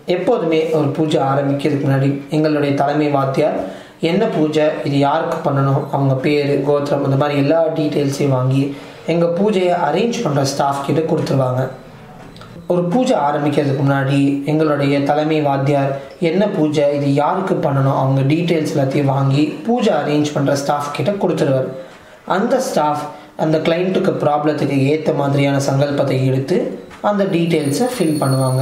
எப்போதுமே ஒரு பூஜை ஆரம்பிக்கிறதுக்கு முன்னாடி எங்களுடைய தலைமை வாத்தியார் என்ன பூஜை இது யாருக்கு பண்ணணும் அவங்க பேர் கோத்திரம் அந்த மாதிரி எல்லா டீட்டெயில்ஸையும் வாங்கி எங்கள் பூஜையை அரேஞ்ச் பண்ணுற ஸ்டாஃப் கிட்ட கொடுத்துருவாங்க ஒரு பூஜை ஆரம்பிக்கிறதுக்கு முன்னாடி எங்களுடைய தலைமை வாத்தியார் என்ன பூஜை இது யாருக்கு பண்ணணும் அவங்க டீட்டெயில்ஸ் எல்லாத்தையும் வாங்கி பூஜை அரேஞ்ச் பண்ணுற ஸ்டாஃப் கிட்ட கொடுத்துருவார் அந்த ஸ்டாஃப் அந்த கிளைண்ட்டுக்கு ப்ராப்ளத்துக்கு ஏற்ற மாதிரியான சங்கல்பத்தை எடுத்து அந்த டீட்டெயில்ஸை ஃபில் பண்ணுவாங்க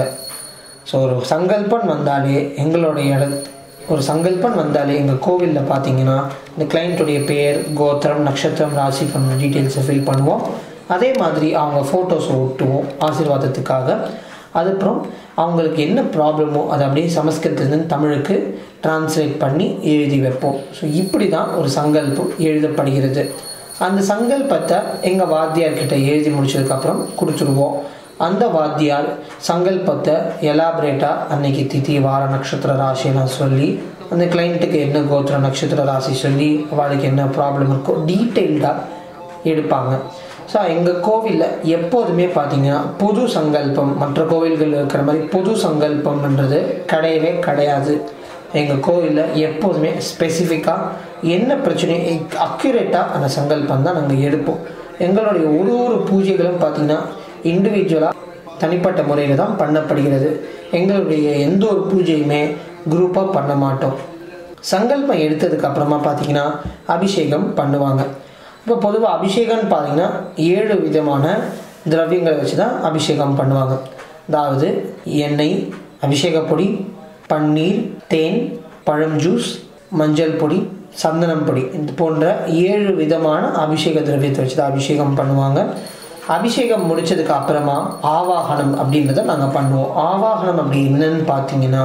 ஸோ ஒரு சங்கல்பம் வந்தாலே எங்களுடைய இட ஒரு சங்கல்பம் வந்தாலே எங்கள் கோவிலில் பார்த்தீங்கன்னா இந்த கிளைண்ட்டுடைய பேர் கோத்திரம் நட்சத்திரம் ராசி பண்ண டீட்டெயில்ஸை ஃபில் பண்ணுவோம் அதே மாதிரி அவங்க ஃபோட்டோஸை ஒட்டுவோம் ஆசீர்வாதத்துக்காக அதுக்கப்புறம் அவங்களுக்கு என்ன ப்ராப்ளமோ அதை அப்படியே சமஸ்கிருதத்துலேருந்து தமிழுக்கு டிரான்ஸ்லேட் பண்ணி எழுதி வைப்போம் ஸோ இப்படி தான் ஒரு சங்கல்பம் எழுதப்படுகிறது அந்த சங்கல்பத்தை எங்கள் வாத்தியார்கிட்ட எழுதி முடிச்சதுக்கப்புறம் கொடுத்துருவோம் அந்த வாத்தியார் சங்கல்பத்தை எலாபரேட்டாக அன்னைக்கு திதி வார நட்சத்திர ராசியெல்லாம் சொல்லி அந்த கிளைண்ட்டுக்கு என்ன கோத்திர நட்சத்திர ராசி சொல்லி அவளுக்கு என்ன ப்ராப்ளம் இருக்கோ டீட்டெயில்டாக எடுப்பாங்க ஸோ எங்கள் கோவிலில் எப்போதுமே பார்த்தீங்கன்னா பொது சங்கல்பம் மற்ற கோவில்கள் இருக்கிற மாதிரி பொது சங்கல்பம்ன்றது கிடையவே கிடையாது எங்கள் கோவிலில் எப்போதுமே ஸ்பெசிஃபிக்காக என்ன பிரச்சனை அக்யூரேட்டாக அந்த சங்கல்பம் தான் நாங்கள் எடுப்போம் எங்களுடைய ஒரு ஒரு பூஜைகளும் பார்த்திங்கன்னா இண்டிவிஜுவலாக தனிப்பட்ட முறையில் தான் பண்ணப்படுகிறது எங்களுடைய எந்த ஒரு பூஜையுமே குரூப்பாக பண்ண மாட்டோம் சங்கல்பம் எடுத்ததுக்கு அப்புறமா பார்த்தீங்கன்னா அபிஷேகம் பண்ணுவாங்க இப்போ பொதுவாக அபிஷேகம்னு பார்த்தீங்கன்னா ஏழு விதமான திரவியங்களை வச்சு தான் அபிஷேகம் பண்ணுவாங்க அதாவது எண்ணெய் அபிஷேக பொடி பன்னீர் தேன் பழம் ஜூஸ் மஞ்சள் பொடி சந்தனம் பொடி இது போன்ற ஏழு விதமான அபிஷேக திரவியத்தை வச்சு தான் அபிஷேகம் பண்ணுவாங்க அபிஷேகம் முடிச்சதுக்கு அப்புறமா ஆவாகனம் அப்படின்றத நாங்கள் பண்ணுவோம் ஆவாகனம் அப்படி என்னன்னு பார்த்தீங்கன்னா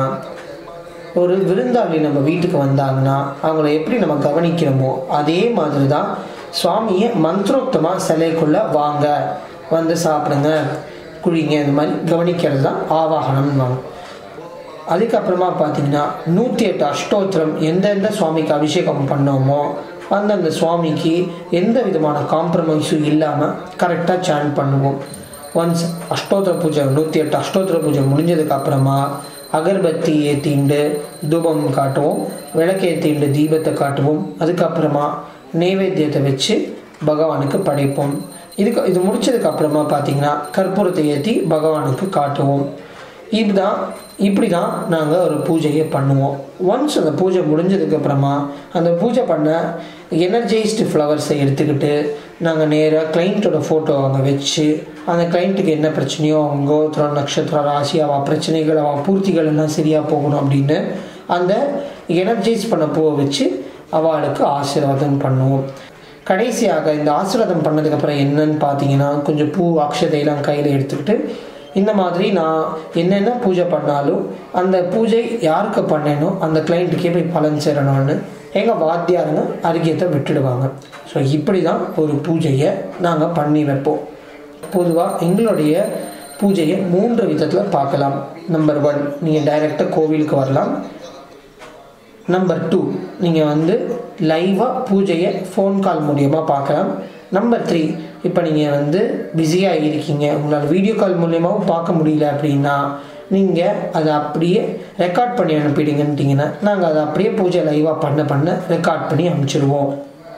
ஒரு விருந்தாளி நம்ம வீட்டுக்கு வந்தாங்கன்னா அவங்கள எப்படி நம்ம கவனிக்கிறோமோ அதே மாதிரி தான் சுவாமியை மந்திரோக்தமாக சிலைக்குள்ளே வாங்க வந்து சாப்பிடுங்க குழிங்க இந்த மாதிரி கவனிக்கிறது தான் ஆவாகனம்வாங்க அதுக்கப்புறமா பார்த்தீங்கன்னா நூற்றி எட்டு அஷ்டோத்திரம் எந்தெந்த சுவாமிக்கு அபிஷேகம் பண்ணோமோ அந்தந்த சுவாமிக்கு எந்த விதமான காம்ப்ரமைஸும் இல்லாமல் கரெக்டாக சேன் பண்ணுவோம் ஒன்ஸ் அஷ்டோத்திர பூஜை நூற்றி எட்டு அஷ்டோத்திர பூஜை முடிஞ்சதுக்கு அப்புறமா அகர்பத்தி ஏற்றிண்டு தூபம் காட்டுவோம் விளக்கேற்றிண்டு தீபத்தை காட்டுவோம் அதுக்கப்புறமா நைவேத்தியத்தை வச்சு பகவானுக்கு படைப்போம் இதுக்கு இது முடிச்சதுக்கு அப்புறமா பார்த்தீங்கன்னா கற்பூரத்தை ஏற்றி பகவானுக்கு காட்டுவோம் இதுதான் இப்படி தான் நாங்கள் ஒரு பூஜையை பண்ணுவோம் ஒன்ஸ் அந்த பூஜை முடிஞ்சதுக்கு அப்புறமா அந்த பூஜை பண்ண எனர்ஜைஸ்டு ஃப்ளவர்ஸை எடுத்துக்கிட்டு நாங்கள் நேராக கிளைண்ட்டோட ஃபோட்டோ அங்கே வச்சு அந்த கிளைண்ட்டுக்கு என்ன பிரச்சனையோ அவங்க கோத்திரம் நட்சத்திரம் ராசி அவள் பிரச்சனைகள் அவள் பூர்த்திகள் எல்லாம் சரியாக போகணும் அப்படின்னு அந்த எனர்ஜைஸ் பண்ண பூவை வச்சு அவளுக்கு ஆசீர்வாதம் பண்ணுவோம் கடைசியாக இந்த ஆசீர்வாதம் பண்ணதுக்கப்புறம் என்னன்னு பார்த்தீங்கன்னா கொஞ்சம் பூ அக்ஷதையெல்லாம் கையில் எடுத்துக்கிட்டு இந்த மாதிரி நான் என்னென்ன பூஜை பண்ணாலும் அந்த பூஜை யாருக்கு பண்ணேனோ அந்த கிளைண்ட்டுக்கே போய் பலன் சேரணும்னு எங்கள் வாத்தியாருங்க அருகியத்தை விட்டுடுவாங்க ஸோ இப்படி தான் ஒரு பூஜையை நாங்கள் பண்ணி வைப்போம் பொதுவாக எங்களுடைய பூஜையை மூன்று விதத்தில் பார்க்கலாம் நம்பர் ஒன் நீங்கள் டைரெக்டாக கோவிலுக்கு வரலாம் நம்பர் டூ நீங்கள் வந்து லைவாக பூஜையை ஃபோன் கால் மூலியமாக பார்க்கலாம் நம்பர் த்ரீ இப்போ நீங்கள் வந்து பிஸியாக இருக்கீங்க உங்களால் வீடியோ கால் மூலியமாகவும் பார்க்க முடியல அப்படின்னா நீங்கள் அதை அப்படியே ரெக்கார்ட் பண்ணி அனுப்பிடுங்கன்ட்டிங்கன்னா நாங்கள் அதை அப்படியே பூஜை லைவாக பண்ண பண்ண ரெக்கார்ட் பண்ணி அனுப்பிச்சிடுவோம்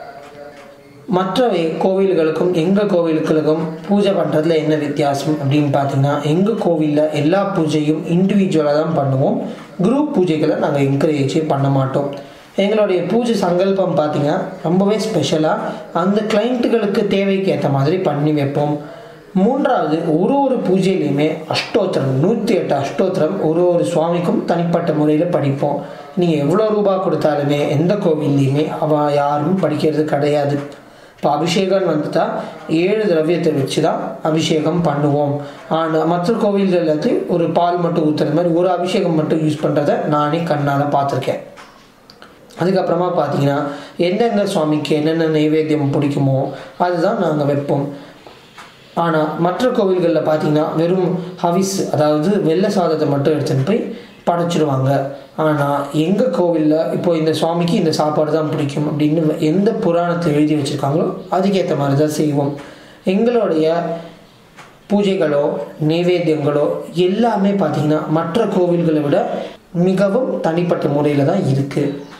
மற்ற கோவில்களுக்கும் எங்கள் கோவிலுக்கும் பூஜை பண்ணுறதுல என்ன வித்தியாசம் அப்படின்னு பார்த்தீங்கன்னா எங்கள் கோவிலில் எல்லா பூஜையும் இண்டிவிஜுவலாக தான் பண்ணுவோம் குரூப் பூஜைகளை நாங்கள் என்கரேஜே பண்ண மாட்டோம் எங்களுடைய பூஜை சங்கல்பம் பார்த்தீங்கன்னா ரொம்பவே ஸ்பெஷலாக அந்த கிளைண்ட்டுகளுக்கு தேவைக்கு ஏற்ற மாதிரி பண்ணி வைப்போம் மூன்றாவது ஒரு ஒரு பூஜையிலையுமே அஷ்டோத்திரம் நூற்றி எட்டு அஷ்டோத்திரம் ஒரு ஒரு சுவாமிக்கும் தனிப்பட்ட முறையில் படிப்போம் நீங்கள் எவ்வளோ ரூபா கொடுத்தாலுமே எந்த கோவில்லையுமே அவ யாரும் படிக்கிறது கிடையாது இப்போ அபிஷேகம் வந்துட்டா ஏழு திரவியத்தை வச்சு தான் அபிஷேகம் பண்ணுவோம் ஆனால் மற்ற கோவில்கள் வந்து ஒரு பால் மட்டும் ஊற்றுற மாதிரி ஒரு அபிஷேகம் மட்டும் யூஸ் பண்ணுறத நானே கண்ணால் பார்த்துருக்கேன் அதுக்கப்புறமா பார்த்தீங்கன்னா எந்தெந்த சுவாமிக்கு என்னென்ன நைவேத்தியம் பிடிக்குமோ அதுதான் நாங்கள் வைப்போம் ஆனால் மற்ற கோவில்களில் பார்த்தீங்கன்னா வெறும் ஹவிஸ் அதாவது வெள்ளை சாதத்தை மட்டும் எடுத்துகிட்டு போய் படைச்சிடுவாங்க ஆனால் எங்கள் கோவிலில் இப்போ இந்த சுவாமிக்கு இந்த சாப்பாடு தான் பிடிக்கும் அப்படின்னு எந்த புராணத்தை எழுதி வச்சுருக்காங்களோ அதுக்கேற்ற மாதிரி தான் செய்வோம் எங்களுடைய பூஜைகளோ நைவேத்தியங்களோ எல்லாமே பார்த்திங்கன்னா மற்ற கோவில்களை விட மிகவும் தனிப்பட்ட முறையில் தான் இருக்குது